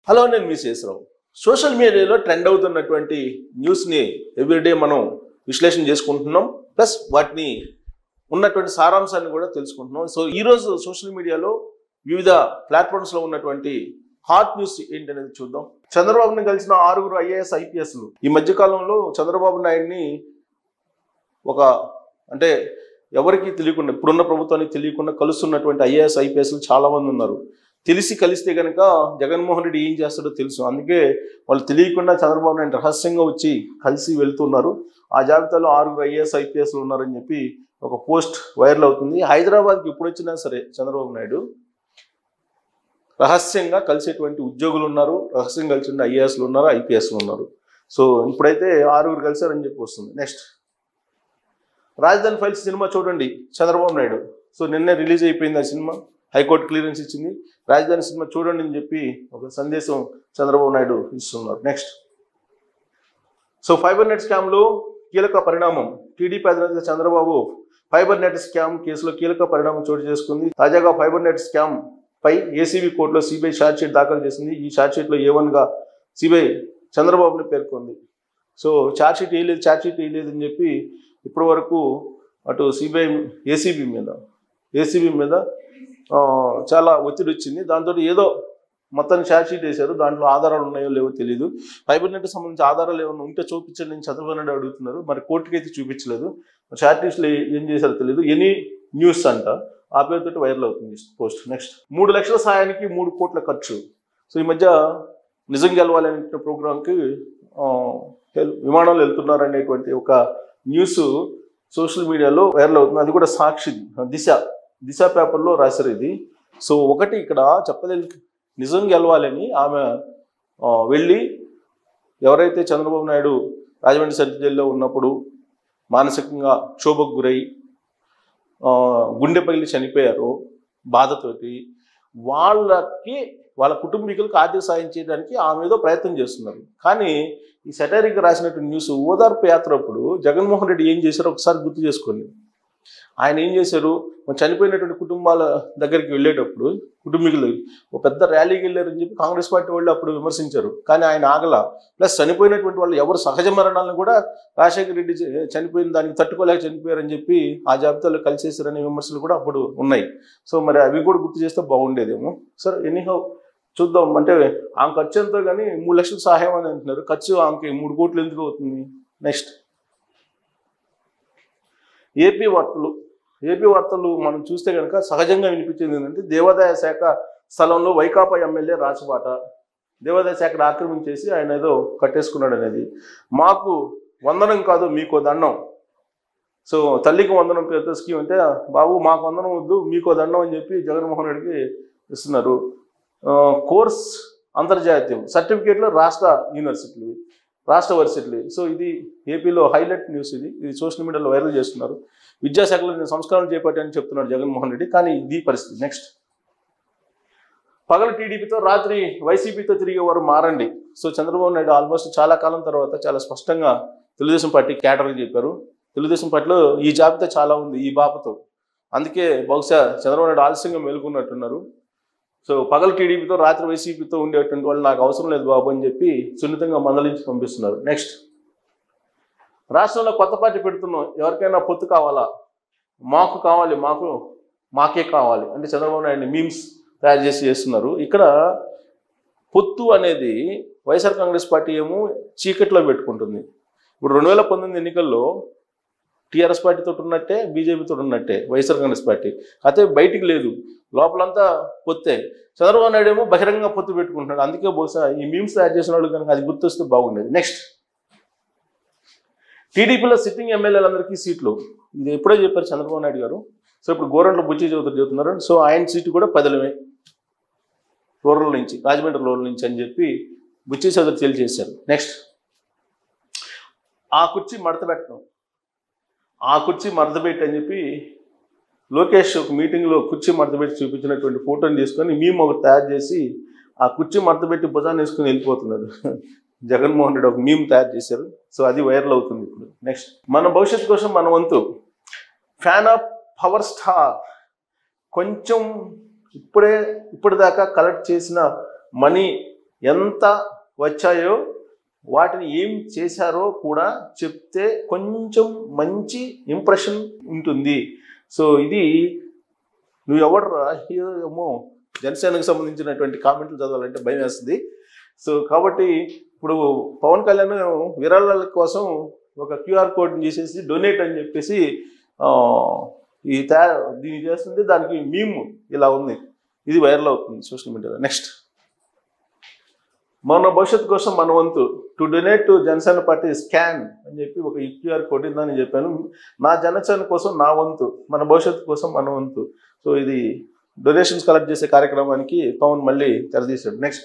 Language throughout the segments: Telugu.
హలో నేను మీ శేషరావు సోషల్ మీడియాలో ట్రెండ్ అవుతున్నటువంటి న్యూస్ని ఎవ్రీడే మనం విశ్లేషణ చేసుకుంటున్నాం ప్లస్ వాటిని ఉన్నటువంటి సారాంశాన్ని కూడా తెలుసుకుంటున్నాం సో ఈరోజు సోషల్ మీడియాలో వివిధ ప్లాట్ఫామ్స్లో ఉన్నటువంటి హాట్ న్యూస్ ఏంటనేది చూద్దాం చంద్రబాబుని కలిసిన ఆరుగురు ఐఏఎస్ ఐపీఎస్లు ఈ మధ్య కాలంలో చంద్రబాబు నాయుడిని ఒక అంటే ఎవరికి తెలియకుండా ఇప్పుడున్న ప్రభుత్వానికి తెలియకుండా కలుస్తున్నటువంటి ఐఏఎస్ ఐపీఎస్లు చాలా మంది ఉన్నారు తెలిసి కలిస్తే కనుక జగన్మోహన్ రెడ్డి ఏం చేస్తాడో తెలుసు అందుకే వాళ్ళు తెలియకుండా చంద్రబాబు నాయుడు రహస్యంగా వచ్చి కలిసి వెళ్తున్నారు ఆ జాబితాలో ఆరుగురు ఐఏఎస్ ఐపీఎస్లు ఉన్నారని చెప్పి ఒక పోస్ట్ వైరల్ అవుతుంది హైదరాబాద్కి ఎప్పుడు వచ్చినా సరే చంద్రబాబు నాయుడు రహస్యంగా కలిసేటువంటి ఉద్యోగులు ఉన్నారు రహస్యంగా కలిసి ఐఏఎస్లు ఉన్నారు ఐపీఎస్లు ఉన్నారు సో ఇప్పుడైతే ఆరుగురు కలిశారని చెప్పి వస్తుంది నెక్స్ట్ రాజధాని ఫైల్స్ సినిమా చూడండి చంద్రబాబు నాయుడు సో నిన్నే రిలీజ్ అయిపోయింది ఆ సినిమా హైకోర్టు క్లియరెన్స్ ఇచ్చింది రాజధాని సినిమా చూడండి అని చెప్పి ఒక సందేశం చంద్రబాబు నాయుడు ఇస్తున్నారు నెక్స్ట్ సో ఫైబర్ నెట్ స్కామ్లో కీలక పరిణామం టీడీపీ అధినేత చంద్రబాబు ఫైబర్ నెట్ స్కామ్ కేసులో కీలక పరిణామం చోటు చేసుకుంది తాజాగా ఫైబర్ నెట్ స్కామ్ పై ఏసీబీ కోర్టులో సిబిఐ ఛార్జ్షీట్ దాఖలు చేసింది ఈ ఛార్జ్షీట్లో ఏ వన్గా సిబిఐ చంద్రబాబుని పేర్కొంది సో ఛార్జ్షీట్ వేయలేదు ఛార్జ్షీట్ వేయలేదు అని చెప్పి ఇప్పటి వరకు అటు సిబిఐ ఏసీబీ మీద ఏసీబీ మీద ఆ, చాలా ఒత్తిడి వచ్చింది దాంతో ఏదో మొత్తం ఛార్జ్షీట్ వేశారు దాంట్లో ఆధారాలు ఉన్నాయో లేవో తెలియదు ఫైబర్ నెట్ సంబంధించి ఆధారాలు ఏమైనా ఉంటే చూపించండి నేను చంద్రబాబు నాయుడు అడుగుతున్నారు మరి కోర్టుకి అయితే చూపించలేదు ఛార్జ్షీట్లో ఏం చేశారో తెలియదు ఎనీ న్యూస్ అంట ఆ పేరుతో వైరల్ అవుతుంది పోస్ట్ నెక్స్ట్ మూడు లక్షల సాయానికి మూడు కోట్ల ఖర్చు సో ఈ మధ్య నిజం గెలవాలి అనే ప్రోగ్రాంకి విమానాలు వెళ్తున్నారు అనేటువంటి ఒక న్యూస్ సోషల్ మీడియాలో వైరల్ అవుతుంది అది కూడా సాక్షి దిశ దిశ పేపర్లో రాశారు ఇది సో ఒకటి ఇక్కడ చెప్పదలి నిజం గెలవాలని ఆమె ఆ, వెళ్ళి ఎవరైతే చంద్రబాబు నాయుడు రాజమండ్రి సెంట్రల్ జైల్లో ఉన్నప్పుడు మానసికంగా క్షోభకు గురై ఆ, గుండె పగిలి చనిపోయారో బాధతోటి వాళ్ళకి వాళ్ళ కుటుంబీకులకు ఆర్థిక సాయం చేయడానికి ఆమె ఏదో ప్రయత్నం చేస్తున్నారు కానీ ఈ సెటైరిక్ రాసినట్టు న్యూస్ ఓదార్పు యాత్ర అప్పుడు జగన్మోహన్ రెడ్డి ఏం చేశారో ఒకసారి గుర్తు చేసుకోండి ఆయన ఏం చేశారు మన చనిపోయినటువంటి కుటుంబాల దగ్గరికి వెళ్ళేటప్పుడు కుటుంబీకుల దగ్గరికి ఒక పెద్ద ర్యాలీకి వెళ్ళారని చెప్పి కాంగ్రెస్ పార్టీ వాళ్ళు అప్పుడు విమర్శించారు కానీ ఆయన ఆగల ప్లస్ చనిపోయినటువంటి వాళ్ళు ఎవరు సహజ మరణాలను కూడా రాజశేఖర రెడ్డి చ- చనిపోయిన దానికి తట్టుకోలేక చనిపోయారని చెప్పి ఆ జాబితాలో కలిసేసారనే విమర్శలు కూడా అప్పుడు ఉన్నాయి సో మరి అవి కూడా గుర్తు చేస్తే బాగుండేదేమో సరే ఎనీహౌ చూద్దాం అంటే ఆమె ఖర్చు ఎంతో కానీ మూడు లక్షల సహాయం అని అంటున్నారు ఖర్చు ఆమెకి మూడు కోట్లు ఎందుకు అవుతుంది నెక్స్ట్ ఏపీ వార్తలు ఏపీ వార్తలు మనం చూస్తే కనుక సహజంగా వినిపించేది ఏంటంటే దేవాదాయ శాఖ స్థలంలో వైకాపా ఎమ్మెల్యే రాచబాట దేవాదాయ శాఖను ఆక్రమించేసి ఆయన ఏదో కట్టేసుకున్నాడు అనేది మాకు వందనం కాదు మీకో దండం సో తల్లికి వందనం పేరుతో స్కీమ్ అంటే బాబు మాకు వందనం వద్దు మీకో దండం అని చెప్పి జగన్మోహన్ రెడ్డికి ఇస్తున్నారు ఆ, కోర్స్ అంతర్జాతీయం సర్టిఫికేట్లు రాష్ట్ర యూనివర్సిటీలు రాష్ట్ర వర్సిటీలు సో ఇది ఏపీలో హైలైట్ న్యూస్ ఇది ఇది సోషల్ మీడియాలో వైరల్ చేస్తున్నారు విద్యాశాఖలో నేను సంస్కరణ చేపట్టానని చెప్తున్నాడు జగన్మోహన్ రెడ్డి కానీ ఇది పరిస్థితి నెక్స్ట్ పగలు టీడీపీతో రాత్రి వైసీపీతో తిరిగేవారు మారండి సో చంద్రబాబు నాయుడు ఆల్మోస్ట్ చాలా కాలం తర్వాత చాలా స్పష్టంగా తెలుగుదేశం పార్టీ క్యాటర్కి చెప్పారు తెలుగుదేశం పార్టీలో ఈ జాబితా చాలా ఉంది ఈ బాపతో అందుకే బహుశా చంద్రబాబు నాయుడు ఆలస్యంగా మేలుకున్నట్టున్నారు సో పగలు టీడీపీతో రాత్రి వైసీపీతో ఉండేటువంటి వాళ్ళు నాకు అవసరం లేదు బాబు అని చెప్పి సున్నితంగా మందలించి పంపిస్తున్నారు నెక్స్ట్ రాష్ట్రంలో కొత్త పార్టీ పెడుతున్నాం ఎవరికైనా పొత్తు కావాలా మాకు కావాలి మాకు మాకే కావాలి అంటే చంద్రబాబు నాయుడు మీమ్స్ తయారు చేసి చేస్తున్నారు ఇక్కడ పొత్తు అనేది వైఎస్ఆర్ కాంగ్రెస్ పార్టీ ఏమో చీకట్లో పెట్టుకుంటుంది ఇప్పుడు రెండు వేల పంతొమ్మిది ఎన్నికల్లో టీఆర్ఎస్ పార్టీతో ఉన్నట్టే బీజేపీతో ఉన్నట్టే వైఎస్ఆర్ కాంగ్రెస్ పార్టీ అయితే బయటికి లేదు లోపలంతా పొత్తే చంద్రబాబు నాయుడు ఏమో బహిరంగ పొత్తు పెట్టుకుంటున్నాడు అందుకే బహుశా ఈ మీమ్స్ తయారు చేసిన వాళ్ళు కనుక అది గుర్తొస్తే బాగుండేది నెక్స్ట్ టీడీపీలో సిట్టింగ్ ఎమ్మెల్యేలందరికీ సీట్లు ఇది ఎప్పుడో చెప్పారు చంద్రబాబు నాయుడు గారు సో ఇప్పుడు గోరంట్ల బుచ్చి చౌదరి చెబుతున్నారు సో ఆయన సీటు కూడా పదలమే రూరల్ నుంచి రాజమండ్రి రూరల్ నుంచి అని చెప్పి బుచ్చి చౌదరి తేలి చేశారు నెక్స్ట్ ఆ కుర్చీ మడత పెట్టడం ఆ కుర్చీ మడత పెట్టి అని చెప్పి లోకేష్ ఒక మీటింగ్లో కుర్చీ మడత పెట్టి చూపించినటువంటి ఫోటోని తీసుకొని మేము ఒకటి తయారు చేసి ఆ కుర్చీ మడత పెట్టి భుజాన్ని వేసుకుని వెళ్ళిపోతున్నాడు జగన్మోహన్ రెడ్డి ఒక మీమ్ తయారు చేశారు సో అది వైరల్ అవుతుంది ఇప్పుడు నెక్స్ట్ మన భవిష్యత్తు కోసం మన వంతు ఫ్యాన్ ఆఫ్ పవర్ స్టార్ కొంచెం ఇప్పుడే ఇప్పటిదాకా కలెక్ట్ చేసిన మనీ ఎంత వచ్చాయో వాటిని ఏం చేశారో కూడా చెప్తే కొంచెం మంచి ఇంప్రెషన్ ఉంటుంది సో ఇది నువ్వు ఎవడరా ఏమో జనసేనకు సంబంధించినటువంటి కామెంట్లు చదవాలంటే భయం వేస్తుంది సో కాబట్టి ఇప్పుడు పవన్ కళ్యాణ్ విరాళాల కోసం ఒక క్యూఆర్ కోడ్ని చేసేసి డొనేట్ అని చెప్పేసి ఆ, ఈ తయా దీన్ని చేస్తుంది దానికి మీమ్ ఇలా ఉంది ఇది వైరల్ అవుతుంది సోషల్ మీడియాలో నెక్స్ట్ మన భవిష్యత్తు కోసం మన వంతు to donate to Janasena party scan అని చెప్పి ఒక క్యూఆర్ కోడ్ ఉందని చెప్పాను నా జనసేన కోసం నా వంతు మన భవిష్యత్తు కోసం మన వంతు సో ఇది డొనేషన్స్ కలెక్ట్ చేసే కార్యక్రమానికి పవన్ మళ్ళీ తెరదీశాడు నెక్స్ట్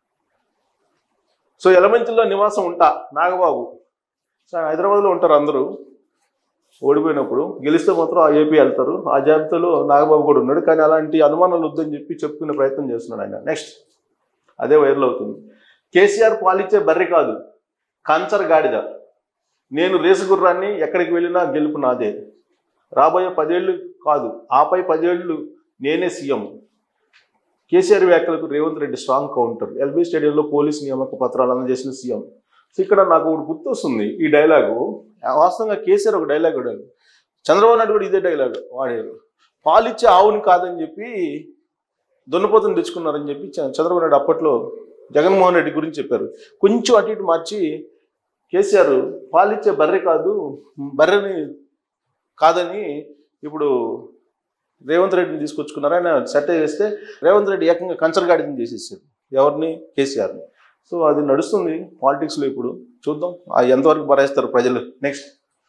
సో ఎలమంచిలో నివాసం ఉంటా నాగబాబు సో హైదరాబాద్లో ఉంటారు అందరూ ఓడిపోయినప్పుడు గెలిస్తే మాత్రం ఆ ఏపీ వెళ్తారు ఆ జాబితాలో నాగబాబు కూడా ఉన్నాడు కానీ అలాంటి అనుమానాలు వద్దని చెప్పి చెప్పుకునే ప్రయత్నం చేస్తున్నాడు ఆయన నెక్స్ట్ అదే వైరల్ అవుతుంది కేసీఆర్ పాలిచ్చే బర్రె కాదు కంచర్ గాడిద నేను రేసు గుర్రాన్ని ఎక్కడికి వెళ్ళినా గెలుపు నాదే రాబోయే పదేళ్ళు కాదు ఆపై పదేళ్ళు నేనే సీఎం కేసీఆర్ వ్యాఖ్యలకు Revanth Reddy strong counter LB స్టేడియంలో పోలీస్ నియామక పత్రాలు అందజేసిన సీఎం సో ఇక్కడ నాకు ఒకటి గుర్తొస్తుంది ఈ డైలాగు వాస్తవంగా కేసీఆర్ ఒక డైలాగ్ వాడారు చంద్రబాబు నాయుడు కూడా ఇదే డైలాగ్ వాడారు పాలిచ్చే ఆవుని కాదని చెప్పి దున్నపోతుని తెచ్చుకున్నారని చెప్పి చ- చంద్రబాబు నాయుడు అప్పట్లో జగన్మోహన్ రెడ్డి గురించి చెప్పారు కొంచెం అటు ఇటు మార్చి కేసీఆర్ పాలిచ్చే బర్రె కాదు బర్రెని కాదని ఇప్పుడు రేవంత్ రెడ్డిని తీసుకొచ్చుకున్నారు ఆయన సెట్ చేస్తే రేవంత్ రెడ్డి ఏకంగా కంచరగాడిని చేసేసాడు ఎవరిని కేసీఆర్ని సో అది నడుస్తుంది పాలిటిక్స్లో ఇప్పుడు చూద్దాం ఆ ఎంతవరకు భరేస్తారు ప్రజలు నెక్స్ట్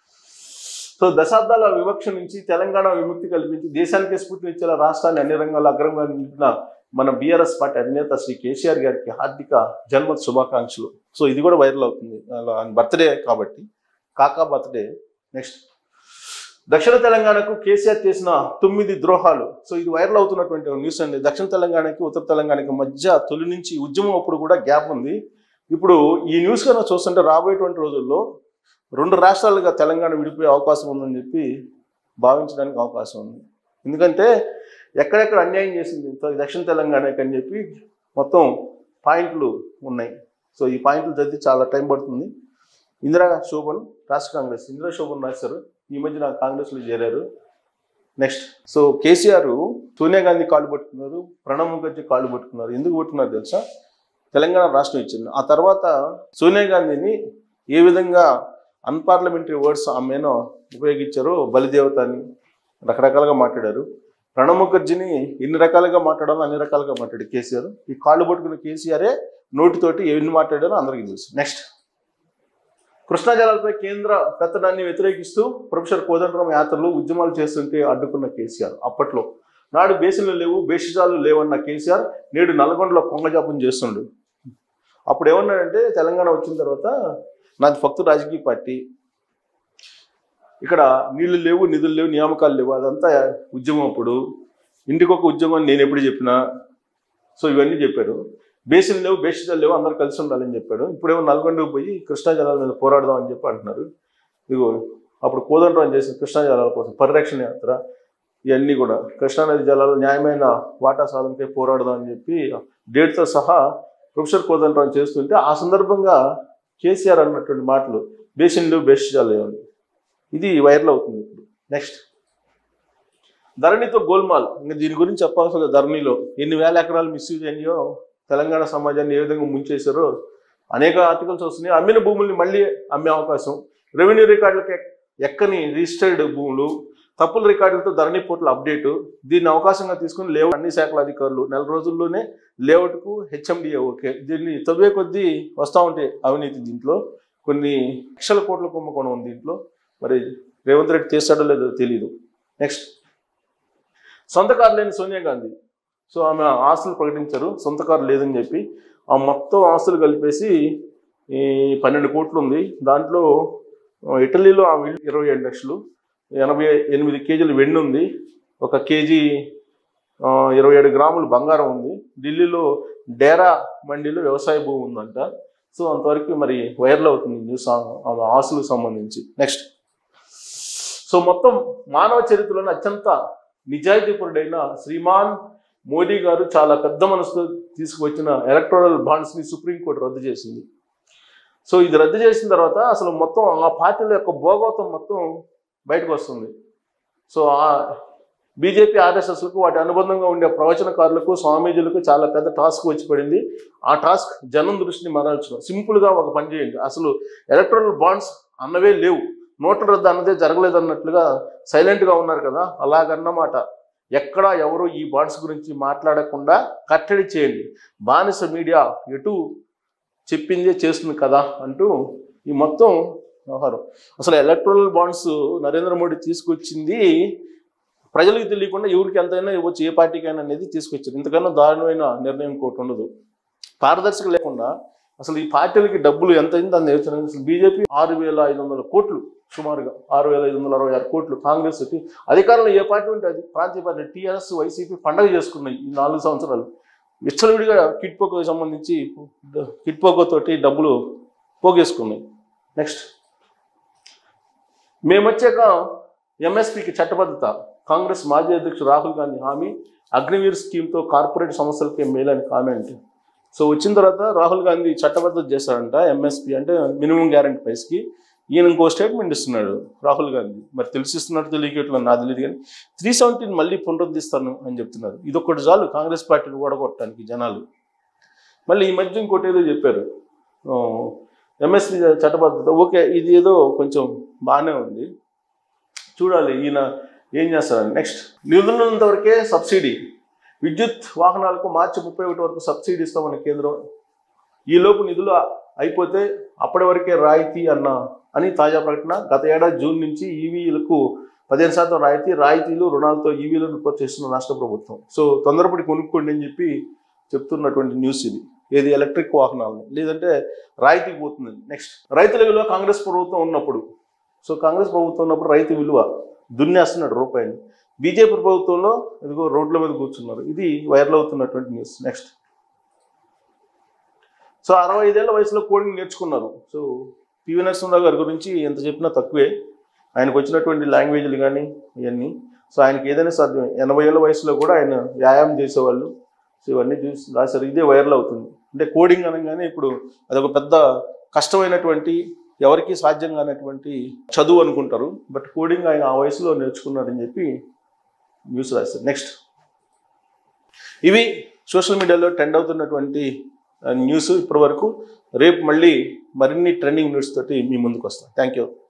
సో దశాబ్దాల వివక్ష నుంచి తెలంగాణ విముక్తి కల్పించి దేశానికి స్ఫూర్తినిచ్చేలా రాష్ట్రాన్ని అన్ని రంగాల్లో అగ్రంగా నిలిపిన మన బీఆర్ఎస్ పార్టీ అధినేత శ్రీ కేసీఆర్ గారికి హార్దిక జన్మదిన శుభాకాంక్షలు సో ఇది కూడా వైరల్ అవుతుంది బర్త్డే కాబట్టి కాకా బర్త్డే నెక్స్ట్ దక్షిణ తెలంగాణకు కేసీఆర్ చేసిన తొమ్మిది ద్రోహాలు సో ఇది వైరల్ అవుతున్నటువంటి ఒక న్యూస్ అండి దక్షిణ తెలంగాణకి ఉత్తర తెలంగాణకి మధ్య తొలి నుంచి ఈ ఉద్యమం అప్పుడు కూడా గ్యాప్ ఉంది ఇప్పుడు ఈ న్యూస్ కనుక చూస్తుంటే రాబోయేటువంటి రోజుల్లో రెండు రాష్ట్రాలుగా తెలంగాణ విడిపోయే అవకాశం ఉందని చెప్పి భావించడానికి అవకాశం ఉంది ఎందుకంటే ఎక్కడెక్కడ అన్యాయం చేసింది త- దక్షిణ తెలంగాణకి అని చెప్పి మొత్తం పాయింట్లు ఉన్నాయి సో ఈ పాయింట్లు చదివి చాలా టైం పడుతుంది ఇందిరా శోభన్ రాష్ట్ర కాంగ్రెస్ ఇందిరా శోభన్ రాశారు ఈ మధ్య నాకు కాంగ్రెస్లో చేరారు next so KCR Sonia Gandhi కాళ్ళు పట్టుకున్నారు ప్రణబ్ ముఖర్జీ కాళ్ళు పట్టుకున్నారు ఎందుకు పట్టుకున్నారు తెలుసా తెలంగాణ రాష్ట్రం ఇచ్చింది ఆ తర్వాత సోనియా గాంధీని ఏ విధంగా అన్పార్లమెంటరీ వర్డ్స్ ఆమెను ఉపయోగించారో బలిదేవత అని రకరకాలుగా మాట్లాడారు ప్రణబ్ ముఖర్జీని ఎన్ని రకాలుగా మాట్లాడాలో అన్ని రకాలుగా మాట్లాడారు కేసీఆర్ ఈ కాళ్ళు పట్టుకున్న కేసీఆరే నోటితోటి ఎన్ని మాట్లాడారో అందరికీ తెలుసు నెక్స్ట్ కృష్ణా జలాలపై కేంద్ర పెత్తడాన్ని వ్యతిరేకిస్తూ ప్రొఫెసర్ కోదండరాం యాత్రలు ఉద్యమాలు చేస్తుంటే అడ్డుకున్న కేసీఆర్ అప్పట్లో నాడు బేసిన్లు లేవు బేసిజాలు లేవన్న కేసీఆర్ నేడు నల్గొండలో కొంగజాపం చేస్తుండు అప్పుడు ఏమన్నాడంటే తెలంగాణ వచ్చిన తర్వాత నాది ఫక్తు రాజకీయ పార్టీ ఇక్కడ నీళ్లు లేవు నిధులు లేవు నియామకాలు లేవు అదంతా ఉద్యమం అప్పుడు ఇంటికి ఒక ఉద్యమం అని నేను ఎప్పుడు చెప్పినా సో ఇవన్నీ చెప్పారు బేసిన్ లేవు బేసిజాలు లేవు అందరు కలిసి ఉండాలని చెప్పాడు ఇప్పుడేమో నల్గొండకు పోయి కృష్ణా జలాల మీద పోరాడదాం అని చెప్పి అంటున్నారు ఇదిగో అప్పుడు కోదండరాం చేసిన కృష్ణా జలాల కోసం పరిరక్షణ యాత్ర ఇవన్నీ కూడా కృష్ణానది జలాలు న్యాయమైన వాటా సాధనకై పోరాడదాం అని చెప్పి డేట్తో సహా ప్రొఫెసర్ కోదండరాం చేస్తుంటే ఆ సందర్భంగా కేసీఆర్ అన్నటువంటి మాటలు బేసిన్లు బేసిజాలు లేవని ఇది వైరల్ అవుతుంది ఇప్పుడు నెక్స్ట్ ధరణితో గోల్మాల్ ఇంకా దీని గురించి చెప్పాల్సిన ధరణిలో ఎన్ని వేల ఎకరాలు మిస్యూజ్ అయినాయో తెలంగాణ సమాజాన్ని ఏ విధంగా ముంచేశారో అనేక ఆర్టికల్స్ వస్తున్నాయి అమ్మిన భూముల్ని మళ్ళీ అమ్మే అవకాశం రెవెన్యూ రికార్డులకు ఎక్- ఎక్కని రిజిస్టర్డ్ భూములు తప్పుల రికార్డులతో ధరణి పోర్టల్ అప్డేటు దీన్ని అవకాశంగా తీసుకుని లేఅవుట్ అన్ని శాఖల అధికారులు నెల రోజుల్లోనే లేఅవుట్కు హెచ్ఎండిఏ ఓకే దీన్ని తవ్వే కొద్దీ వస్తూ ఉంటాయి అవినీతి దీంట్లో కొన్ని లక్షల కోట్ల కుంభకోణం ఉంది దీంట్లో మరి రేవంత్ రెడ్డి చేస్తాడో లేదో తెలియదు నెక్స్ట్ సొంత కారు లేని సోనియా గాంధీ సో ఆమె ఆస్తులు ప్రకటించారు సొంత కారు లేదని చెప్పి ఆ మొత్తం ఆస్తులు కలిపేసి ఈ పన్నెండు కోట్లు ఉంది దాంట్లో ఆ, ఇటలీలో ఆమె ఇల్లు ఇరవై ఏడు లక్షలు ఎనభై ఎనిమిది కేజీలు వెండి ఉంది ఒక కేజీ ఆ, ఇరవై ఏడు గ్రాములు బంగారం ఉంది ఢిల్లీలో డేరా మండీలో వ్యవసాయ భూమి ఉందంట సో అంతవరకు మరి వైరల్ అవుతుంది న్యూస్ ఆ- ఆమె ఆస్తులకు సంబంధించి నెక్స్ట్ సో మొత్తం మానవ చరిత్రలోనే అత్యంత నిజాయితీపరుడైన శ్రీమాన్ మోదీ గారు చాలా పెద్ద మనసుతో తీసుకువచ్చిన ఎలక్ట్రల్ బాండ్స్ని సుప్రీంకోర్టు రద్దు చేసింది సో ఇది రద్దు చేసిన తర్వాత అసలు మొత్తం ఆ పార్టీల యొక్క భోగవతం మొత్తం బయటకు వస్తుంది సో ఆ బీజేపీ ఆర్ఎస్ఎస్లకు వాటి అనుబంధంగా ఉండే ప్రవచనకారులకు స్వామీజీలకు చాలా పెద్ద టాస్క్ వచ్చి పడింది ఆ టాస్క్ జనం దృష్టిని మరల్చడం సింపుల్గా ఒక పని చేయండి అసలు ఎలక్ట్రల్ బాండ్స్ అన్నవే లేవు నోట్ల రద్దు అన్నదే జరగలేదు అన్నట్లుగా సైలెంట్గా ఉన్నారు కదా అలాగన్నమాట ఎక్కడా ఎవరు ఈ బాండ్స్ గురించి మాట్లాడకుండా కట్టడి చేయండి బానిస మీడియా ఎటు చెప్పిందే చేస్తుంది కదా అంటూ ఈ మొత్తం వ్యవహారం అసలు ఎలక్ట్రల్ బాండ్స్ నరేంద్ర మోడీ తీసుకొచ్చింది ప్రజలకు తెలియకుండా ఎవరికి ఎంతైనా ఇవ్వచ్చు ఏ పార్టీకైనా అనేది తీసుకొచ్చారు ఇంతకన్నా దారుణమైన నిర్ణయం ఇంకోటి ఉండదు పారదర్శక లేకుండా అసలు ఈ పార్టీలకి డబ్బులు ఎంత అయింది దాన్ని తెలుసు అసలు బీజేపీ ఆరు వేల ఐదు వందల కోట్లు సుమారుగా ఆరు వేల ఐదు వందల అరవై ఆరు కోట్లు కాంగ్రెస్ కి అధికారంలో ఏ పార్టీ ఉంటే అది ప్రాంతీయ పార్టీ టీఆర్ఎస్ వైసీపీ పండగ చేసుకున్నాయి ఈ నాలుగు సంవత్సరాలు విచ్చలవిడిగా కిట్ పోకోకి సంబంధించి కిట్ పోకో తోటి డబ్బులు పోగేసుకున్నాయి నెక్స్ట్ మేమొచ్చాక ఎంఎస్పీకి చట్టబద్ధత కాంగ్రెస్ మాజీ అధ్యక్షుడు రాహుల్ గాంధీ హామీ అగ్నివీర్ స్కీమ్తో కార్పొరేట్ సంస్థలకే మేలని కామెంట్ సో వచ్చిన తర్వాత రాహుల్ గాంధీ చట్టబద్ధత చేశాడంట ఎంఎస్పీ అంటే మినిమం గ్యారంటీ ప్రైస్కి ఈయన ఇంకో స్టేట్మెంట్ ఇస్తున్నాడు రాహుల్ గాంధీ మరి తెలిసిస్తున్నట్టు తెలియకట్లేదు నాకు తెలియదు కానీ త్రీ సెవెంటీన్ మళ్ళీ పునరుద్ధరిస్తాను అని చెప్తున్నారు ఇది ఒకటి చాలు కాంగ్రెస్ పార్టీని ఓడగొట్టడానికి జనాలు మళ్ళీ ఈ మధ్య ఇంకోటి ఏదో చెప్పారు ఎంఎస్పీ చట్టబద్ధత ఓకే ఇది ఏదో కొంచెం బాగానే ఉంది చూడాలి ఈయన ఏం చేస్తారని నెక్స్ట్ నిధులున్నంత వరకే సబ్సిడీ విద్యుత్ వాహనాలకు మార్చి ముప్పై ఒకటి వరకు సబ్సిడీ ఇస్తామని కేంద్రం ఈలోపు నిధులు అయిపోతే అప్పటి వరకే రాయితీ అన్న అని తాజా ప్రకటన గత ఏడాది జూన్ నుంచి ఈవీలకు పదిహేను శాతం రాయితీ రాయితీలు రుణాలతో ఈవీలను ప్రోత్సహిస్తున్న రాష్ట్ర ప్రభుత్వం సో తొందరపడి కొనుక్కోండి అని చెప్పి చెప్తున్నటువంటి న్యూస్ ఇది ఏది ఎలక్ట్రిక్ వాహనాలని లేదంటే రాయితీకి పోతుంది నెక్స్ట్ రైతుల విలువ కాంగ్రెస్ ప్రభుత్వం ఉన్నప్పుడు సో కాంగ్రెస్ ప్రభుత్వం ఉన్నప్పుడు రైతు విలువ దున్నేస్తున్నాడు రూపాయలు బీజేపీ ప్రభుత్వంలో ఇదిగో రోడ్ల మీద కూర్చున్నారు ఇది వైరల్ అవుతున్నటువంటి న్యూస్ నెక్స్ట్ సో అరవై ఐదేళ్ల వయసులో కోడింగ్ నేర్చుకున్నారు సో పివి నరసింహరావు గారి గురించి ఎంత చెప్పినా తక్కువే ఆయనకు వచ్చినటువంటి లాంగ్వేజ్లు కానీ ఇవన్నీ సో ఆయనకి ఏదైనా సాధ్యమే ఎనభై ఏళ్ళ వయసులో కూడా ఆయన వ్యాయామం చేసేవాళ్ళు సో ఇవన్నీ చూసి రాశారు ఇదే వైరల్ అవుతుంది అంటే కోడింగ్ అనగానే ఇప్పుడు అదొక పెద్ద కష్టమైనటువంటి ఎవరికి సాధ్యం కానటువంటి చదువు అనుకుంటారు బట్ కోడింగ్ ఆయన ఆ వయసులో నేర్చుకున్నారని చెప్పి న్యూస్ రాశారు నెక్స్ట్ ఇవి సోషల్ మీడియాలో ట్రెండ్ అవుతున్నటువంటి న్యూస్ ఇప్పటి వరకు రేపు మళ్ళీ మరిన్ని ట్రెండింగ్ న్యూస్ తోటి మీ ముందుకు వస్తాం థ్యాంక్ యూ